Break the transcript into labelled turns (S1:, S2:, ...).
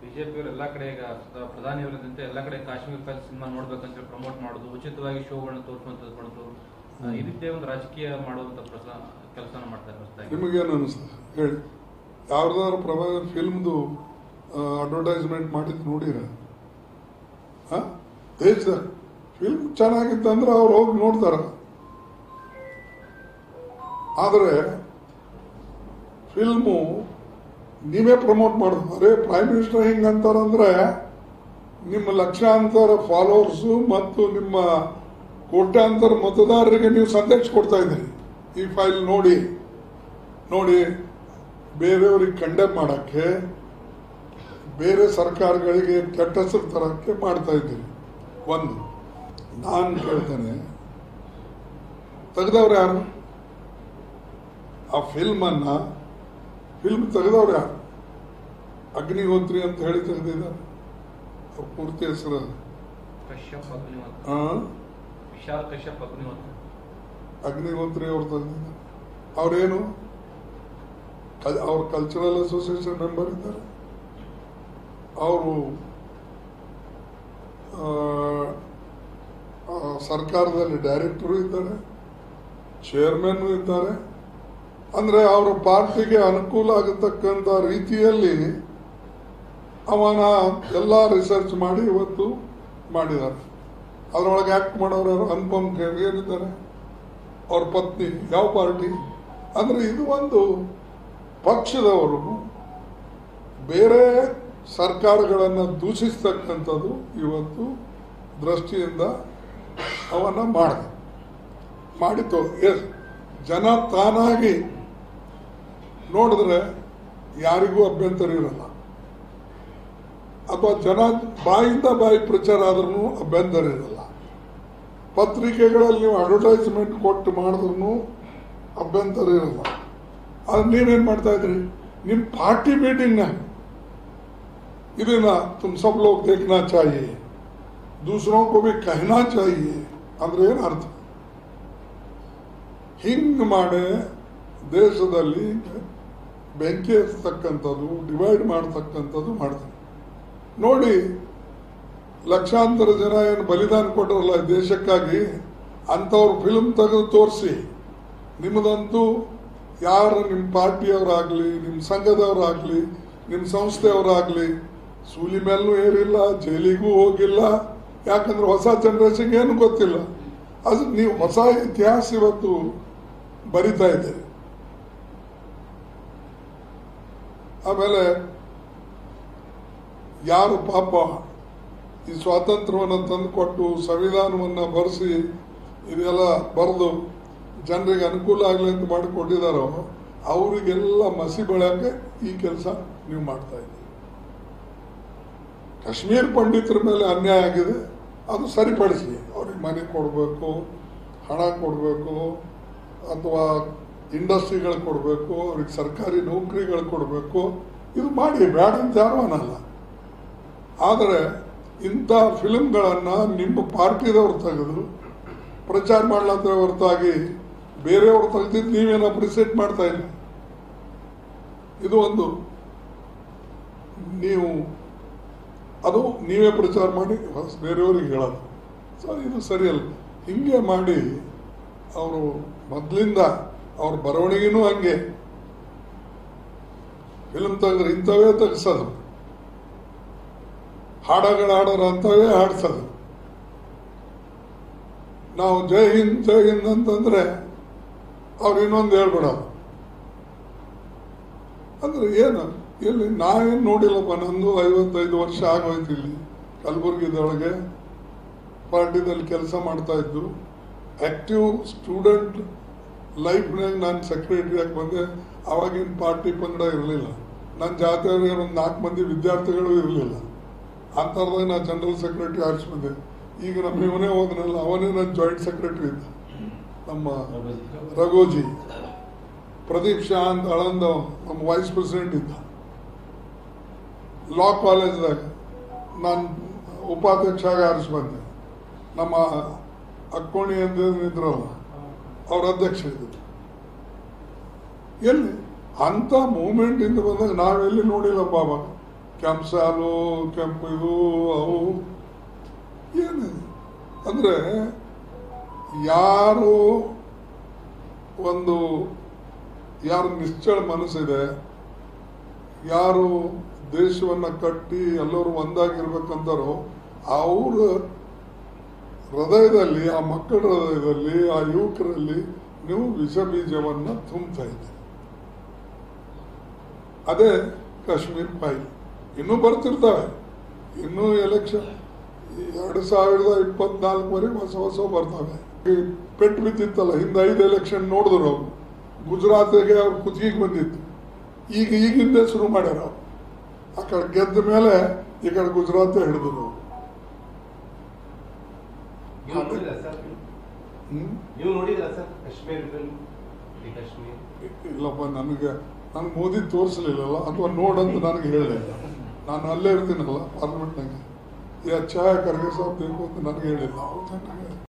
S1: ಬಿಜೆಪಿಯವರು ಎಲ್ಲಾ ಕಡೆ ಈಗ ಸ- ಪ್ರಧಾನಿಯವರಂತೆ ಎಲ್ಲಾ ಕಡೆ ಕಾಶ್ಮೀರ್ ಫೈಲ್ ಸಿನಿಮಾ ನೋಡ್ಬೇಕಂತ ಹೇಳಿ ಪ್ರಮೋಟ್ ಮಾಡೋದು ಉಚಿತವಾಗಿ ಶೋಗಳನ್ನ ತೋರಿಸುವಂತದ್ದು ಮಾಡೋದು ಆ, ಈ ರೀತಿಯ ಒಂದು ರಾಜಕೀಯ ಮಾಡುವಂತ ಕೆಲಸನ ಮಾಡ್ತಾರೆ ಹೊಸದಾಗಿ
S2: ನಿಮಗೇನು ಅನಿಸ್ತದೆ ಹೇಳಿ ಯಾವ್ದಾದ್ರು ಪ್ರಭಾವ ಫಿಲ್ಮ್ದು ಅಡ್ವರ್ಟೈಸ್ಮೆಂಟ್ ಮಾಡಿದ್ದು ನೋಡಿರ ಹಾ ದೇಶದ ಫಿಲ್ಮ್ ಚೆನ್ನಾಗಿತ್ತಂದ್ರೆ ಅವ್ರು ಹೋಗಿ ನೋಡ್ತಾರ ಆದರೆ ಫಿಲ್ಮು ನೀವೇ ಪ್ರಮೋಟ್ ಮಾಡೋದು ಅರೇ ಪ್ರೈಮ್ ಮಿನಿಸ್ಟರ್ ಹಿಂಗೆ ಅಂತಾರಂದ್ರೆ ನಿಮ್ಮ ಲಕ್ಷಾಂತರ ಫಾಲೋವರ್ಸು ಮತ್ತು ನಿಮ್ಮ ಕೋಟ್ಯಾಂತರ ಮತದಾರರಿಗೆ ನೀವು ಸಂದೇಶ ಕೊಡ್ತಾ ಇದ್ದೀರಿ ಈ ಫೈಲ್ ನೋಡಿ ನೋಡಿ ಬೇರೆಯವ್ರಿಗೆ ಕಂಡೆಮ್ ಮಾಡೋಕ್ಕೆ ಬೇರೆ ಸರ್ಕಾರಗಳಿಗೆ ಕೆಟ್ಟ ಹೆಸರು ತರಕ್ಕೆ ಮಾಡ್ತಾ ಇದ್ದೀರಿ ಒಂದು ನಾನು ಕೇಳ್ತೇನೆ ತೆಗೆದವ್ರು ಯಾರು ಆ ಫಿಲ್ಮನ್ನ ಫಿಲ್ಮ್ ತೆಗೆದವ್ರು ಯಾರು ಅಗ್ನಿಹೋತ್ರಿ ಅಂತ ಹೇಳಿ ತೆಗೆದಿದ್ದಾರೆ ಅವ್ರ ಪೂರ್ತಿ ಹೆಸರು
S1: ಕಶ್ಯಪ್ ಅಗ್ನಿವತ್
S2: ಆ?
S1: ವಿಶಾಲ್ ಕಶ್ಯಪ್ ಅಗ್ನಿವತ್
S2: ಅಗ್ನಿಹೋತ್ರಿ ಅವ್ರು ತಂದಿದ್ದಾರೆ ಅವ್ರೇನು ಕಲ್- ಅವ್ರ ಕಲ್ಚರಲ್ ಅಸೋಸಿಯೇಷನ್ ಮೆಂಬರ್ ಇದ್ದಾರೆ ಅವರು ಸರ್ಕಾರದಲ್ಲಿ ಡೈರೆಕ್ಟರು ಇದ್ದಾರೆ ಚೇರ್ಮನ್ ಇದ್ದಾರೆ ಅಂದ್ರೆ ಅವರ ಪಾರ್ಟಿಗೆ ಅನುಕೂಲ ಆಗತಕ್ಕಂಥ ರೀತಿಯಲ್ಲಿ ಅವನ ಎಲ್ಲ ರಿಸರ್ಚ್ ಮಾಡಿ ಇವತ್ತು ಮಾಡಿದ್ದಾರೆ ಅದರೊಳಗೆ ಆಕ್ಟ್ ಮಾಡೋರು ಯಾರು ಅನುಪಮ್ ಖೇರ್ ಏನಿದ್ದಾರೆ ಅವ್ರ ಪತ್ನಿ ಯಾವ ಪಾರ್ಟಿ ಅಂದ್ರೆ ಇದು ಒಂದು ಪಕ್ಷದವರು ಬೇರೆ ಸರ್ಕಾರಗಳನ್ನು ದೂಷಿಸ್ತಕ್ಕಂಥದ್ದು ಇವತ್ತು ದೃಷ್ಟಿಯಿಂದ ಅವನ್ನ ಮಾಡಿದೆ ಮಾಡಿತು ಎಸ್ ಜನ ತಾನಾಗಿ ನೋಡಿದ್ರೆ ಯಾರಿಗೂ ಅಭ್ಯಂತರ ಇರಲ್ಲ ಅಥವಾ ಜನ ಬಾಯಿಂದ ಬಾಯಿ ಪ್ರಚಾರ ಆದ್ರೂ ಅಭ್ಯಂತರ ಇರಲ್ಲ ಪತ್ರಿಕೆಗಳಲ್ಲಿ ನೀವು ಅಡ್ವರ್ಟೈಸ್ಮೆಂಟ್ ಕೊಟ್ಟು ಮಾಡಿದ್ರು ಅಭ್ಯಂತರ ಇರಲ್ಲ ಆದ್ರೆ ನೀವೇನ್ ಮಾಡ್ತಾ ಇದ್ರಿ ನಿಮ್ ಪಾರ್ಟಿ ಮೀಟಿಂಗ್ ಇದನ್ನ ತುಮ್ ಸಬ್ ಲೋಗ್ देखना चाहिए दूसरों को भी कहना चाहिए ಅಂದ್ರೆ ಏನು ಅರ್ಥ ಹಿಂಗ್ ಮಾಡಿ ದೇಶದಲ್ಲಿ ಬೆಂಕಿ ಹಚ್ಚತಕ್ಕಂಥದ್ದು ಡಿವೈಡ್ ಮಾಡ್ತಕ್ಕಂಥದ್ದು ಮಾಡ್ತಾರೆ ನೋಡಿ ಲಕ್ಷಾಂತರ ಜನ ಏನು ಬಲಿದಾನ ಕೊಟ್ಟರಲ್ಲ ಈ ದೇಶಕ್ಕಾಗಿ ಅಂಥವ್ರು ಫಿಲ್ಮ್ ತೆಗೆದು ತೋರಿಸಿ ನಿಮ್ಮದಂತೂ ಯಾರು ನಿಮ್ಮ ಪಾರ್ಟಿಯವರಾಗಲಿ ನಿಮ್ಮ ಸಂಘದವರಾಗಲಿ ನಿಮ್ಮ ಸಂಸ್ಥೆಯವರಾಗಲಿ ಸೂಲಿ ಮೇಲೂ ಏರಿಲ್ಲ ಜೈಲಿಗೂ ಹೋಗಿಲ್ಲ ಯಾಕಂದ್ರೆ ಹೊಸ ಜನರೇಷನ್ಗೆ ಏನು ಗೊತ್ತಿಲ್ಲ ಅದು ನೀವು ಹೊಸ ಇತಿಹಾಸ ಇವತ್ತು ಬರಿತಾ ಇದ್ದೀರಿ ಆಮೇಲೆ ಯಾರು ಪಾಪ ಈ ಸ್ವಾತಂತ್ರ್ಯವನ್ನು ತಂದುಕೊಟ್ಟು ಸಂವಿಧಾನವನ್ನು ಬರೆಸಿ ಇದೆಲ್ಲ ಬರೆದು ಜನರಿಗೆ ಅನುಕೂಲ ಆಗಲಿ ಅಂತ ಮಾಡಿಕೊಟ್ಟಿದ್ದಾರೋ ಅವರಿಗೆಲ್ಲ ಮಸಿ ಬೆಳೆಯೋಕೆ ಈ ಕೆಲಸ ನೀವು ಮಾಡ್ತಾ ಇದ್ದೀರಿ ಕಾಶ್ಮೀರ್ ಪಂಡಿತರ ಮೇಲೆ ಅನ್ಯಾಯ ಆಗಿದೆ ಅದು ಸರಿಪಡಿಸಿ ಅವ್ರಿಗೆ ಮನೆ ಕೊಡಬೇಕು ಹಣ ಕೊಡಬೇಕು ಅಥವಾ ಇಂಡಸ್ಟ್ರಿಗಳು ಕೊಡಬೇಕು ಅವ್ರಿಗೆ ಸರ್ಕಾರಿ ನೌಕರಿಗಳು ಕೊಡಬೇಕು ಇದು ಮಾಡಿ ಬೇಡ ಅಂತ ಯಾರು ಅನ್ನಲ್ಲ ಆದರೆ ಇಂಥ ಫಿಲ್ಮ್ಗಳನ್ನು ನಿಮ್ಮ ಪಾರ್ಟಿದವ್ರು ತೆಗೆದು ಪ್ರಚಾರ ಮಾಡ್ಲತ್ತ ಹೊರತಾಗಿ ಬೇರೆಯವ್ರು ತೆಗೆದಿದ್ದು ನೀವೇನು ಅಪ್ರಿಸಿಯೇಟ್ ಮಾಡ್ತಾ ಇಲ್ಲ ಇದು ಒಂದು ನೀವು ಅದು ನೀವೇ ಪ್ರಚಾರ ಮಾಡಿ ಹೊಸ ಬೇರೆಯವ್ರಿಗೆ ಹೇಳೋದು ಸೊ ಇದು ಸರಿಯಲ್ಲ ಹಿಂಗೆ ಮಾಡಿ ಅವರು ಮೊದಲಿಂದ ಅವ್ರ ಬರವಣಿಗೆನೂ ಹಂಗೆ ಫಿಲ್ಮ್ ತೆಗೆದ್ರೆ ಇಂಥವೇ ತೆಗ್ಸೋದು ಹಾಡಗಳು ಹಾಡೋರು ಅಂಥವೇ ಹಾಡ್ಸೋದು ನಾವು ಜೈ ಹಿಂದ್ ಜೈ ಹಿಂದ್ ಅಂತಂದ್ರೆ ಅವ್ರು ಇನ್ನೊಂದು ಹೇಳ್ಬಿಡೋದು ಅಂದ್ರೆ ಏನು ಇಲ್ಲಿ ನಾವೇನು ನೋಡಿಲ್ಲಪ್ಪ ನಂದು ಐವತ್ತೈದು ವರ್ಷ ಆಗೋಯ್ತು ಇಲ್ಲಿ ಕಲಬುರಗಿದೊಳಗೆ ಪಾರ್ಟಿದಲ್ಲಿ ಕೆಲಸ ಮಾಡ್ತಾ ಇದ್ದು ಆಕ್ಟಿವ್ ಸ್ಟೂಡೆಂಟ್ ಲೈಫ್ನಾಗ ನಾನು ಸೆಕ್ರೆಟರಿ ಆಗಿ ಬಂದೆ ಅವಾಗಿನ ಪಾರ್ಟಿ ಪಂಗಡ ಇರಲಿಲ್ಲ ನನ್ನ ಜಾತಿಯವ್ರಿಗೆ ಒಂದು ನಾಲ್ಕು ಮಂದಿ ವಿದ್ಯಾರ್ಥಿಗಳು ಇರಲಿಲ್ಲ ಅಂಥದ್ರಾಗ ನಾನು ಜನರಲ್ ಸೆಕ್ರೆಟರಿ ಆರಿಸಿ ಬಂದೆ ಈಗ ನಮ್ಮ ಇವನೇ ಹೋದನಲ್ಲ ಅವನೇ ನನ್ನ ಜಾಯಿಂಟ್ ಸೆಕ್ರೆಟರಿ ಇದ್ದ ನಮ್ಮ ರಘೋಜಿ ಪ್ರದೀಪ್ ಶಾ ಅಂತ ಆಳಂದ ನಮ್ಮ ವೈಸ್ ಪ್ರೆಸಿಡೆಂಟ್ ಇದ್ದ ಲಾ ಕಾಲೇಜ್ದಾಗ ನಾನು ಉಪಾಧ್ಯಕ್ಷ ಆಗಿ ಆರಿಸಿ ಬಂದೆ ನಮ್ಮ ಅಕ್ಕೋಣಿ ಅಂತ ಇದ್ರಲ್ಲ ಅವ್ರ ಅಧ್ಯಕ್ಷ ಇದ್ದರು ಎಲ್ಲಿ ಅಂತ ಮೂಮೆಂಟ್ ಇಂದ ಬಂದಾಗ ನಾವೆಲ್ಲಿ ನೋಡಿಲ್ಲ ಬಾಬಾ ಕೆಂಪು ಸಾಲು ಕೆಂಪು ಇದು ಅವು ಏನಿದೆ ಅಂದ್ರೆ ಯಾರು ಒಂದು ಯಾರು ನಿಶ್ಚಳ ಮನಸ್ಸಿದೆ ಯಾರು ದೇಶವನ್ನ ಕಟ್ಟಿ ಎಲ್ಲರೂ ಒಂದಾಗಿರ್ಬೇಕಂತಾರೋ ಅವ್ರ ಹೃದಯದಲ್ಲಿ ಆ ಮಕ್ಕಳ ಹೃದಯದಲ್ಲಿ ಆ ಯುವಕರಲ್ಲಿ ನೀವು ವಿಷ ಬೀಜವನ್ನ ತುಂಬುತ್ತಾ ಇದ್ದೀರಿ ಅದೇ ಕಾಶ್ಮೀರ್ ಫೈಲ್ ಇನ್ನೂ ಬರ್ತಿರ್ತವೆ ಇನ್ನೂ ಎಲೆಕ್ಷನ್ ಎರಡು ಸಾವಿರದ ಇಪ್ಪತ್ನಾಲ್ಕವರೆಗೆ ಹೊಸ ಹೊಸ ಬರ್ತವೆ ಈ ಪೆಟ್ಟು ಬಿದ್ದಿತ್ತಲ್ಲ ಹಿಂದೆ ಐದು ಎಲೆಕ್ಷನ್ ನೋಡಿದ್ರು ಅವ್ರು ಗುಜರಾತಿಗೆ ಅವ್ರು ಕುತ್ತಿಗೆ ಬಂದಿತ್ತು ಈಗ ಈಗಿಂದ ಶುರು ಮಾಡ್ಯಾರ ಅವ್ರು ಆ ಕಡೆ ಗೆದ್ದ ಮೇಲೆ ಈ ಕಡೆ ಗುಜರಾತ್ ಹಿಡಿದ್ರು ಅವ್ರು.
S3: ನೀವು ನೋಡಿದ್ರ ಸರ್
S2: ಹ್ಮ್
S3: ನೀವು ನೋಡಿದ್ರ sir Kashmir film the Kashmir
S2: ಇಲ್ಲಪ್ಪ ನನಗೆ ನಾನು ಮೋದಿ ತೋರಿಸ್ಲಿಲ್ಲಲ್ಲ ಅಥವಾ ನೋಡಂತ ನನಗೆ ಹೇಳಿಲ್ಲ ನಾನು ಅಲ್ಲೇ ಇರ್ತೀನಲ್ಲ ಪಾರ್ಲಿಮೆಂಟ್ನಾಗೆ ಈ ಛಾಯಾ ಖರ್ಗೆ ಸಾಬ್ ಬೇಕು ಅಂತ ನನಗೆ ಹೇಳಿಲ್ಲ ಅವ್ರು ನನಗೆ